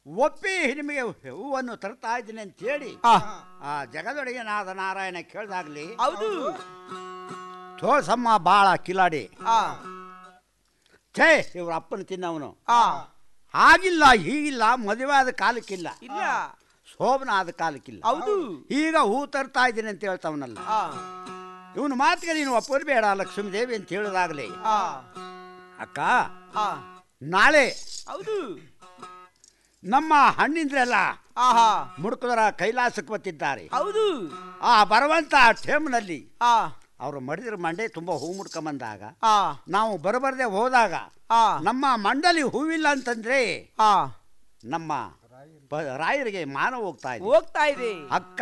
ಒಪ್ಪಿ ನಿಮಗೆ ಹೂವನ್ನು ತರ್ತಾ ಇದ್ದೀನಿ ಅಂತ ಹೇಳಿ ಆ, ಆ ಜಗದೊಡೆಯನಾದ ನಾರಾಯಣ ಕೇಳ್ದಾಗ್ಲಿ ಹೌದು ತೋಳ್ಸಮ್ಮ ಬಾಳ ಕಿಲಾಡಿ ಆ, ಛೇ ಇವ್ರ ಅಪ್ಪನ ತಿನ್ನವನು ಆ, ಆಗಿಲ್ಲ ಹೀಗಿಲ್ಲ ಮದುವೆ ಆದ ಕಾಲಕ್ಕಿಲ್ಲ ಇಲ್ಲ ಶೋಭನ ಆದ ಕಾಲಕ್ಕಿಲ್ಲ ಹೌದು ಈಗ ಹೂ ತರ್ತಾ ಇದ್ದೀನಿ ಅಂತ ಹೇಳ್ತಾವನಲ್ಲ ಆ, ಇವನು ಮಾತಿಗೆ ನೀನು ಒಪ್ಪಬೇಡ ಲಕ್ಷ್ಮೀ ದೇವಿ ಅಂತ ಹೇಳಿದಾಗಲಿ ಆ, ಅಕ್ಕ ಆ, ನಾಳೆ ಹೌದು ನಮ್ಮ ಹಣ್ಣಿಂದ್ರೆಲ್ಲ ಆಹಾ ಮುಡುಕದರ ಕೈಲಾಸಕ್ಕೆ ಬತ್ತಿದ್ದಾರೆ ಹೌದು ಆ ಬರುವಂತ ಟೇಮ್ನಲ್ಲಿ ಆ ಅವರು ಮಡಿದ್ರ ಮಂಡೆ ತುಂಬ ಹೂ ಮುಡ್ಕೊಂಬಂದಾಗ ಆ ನಾವು ಬರಬರದೆ ಹೋದಾಗ ಆ ನಮ್ಮ ಮಂಡಲಿ ಹೂವಿಲ್ಲ ಅಂತಂದ್ರೆ ಆ ನಮ್ಮ ಪ- ರಾಯರಿಗೆ ಮಾನ ಹೋಗ್ತಾ ಇದೆ ಹೋಗ್ತಾ ಇದೆ ಅಕ್ಕ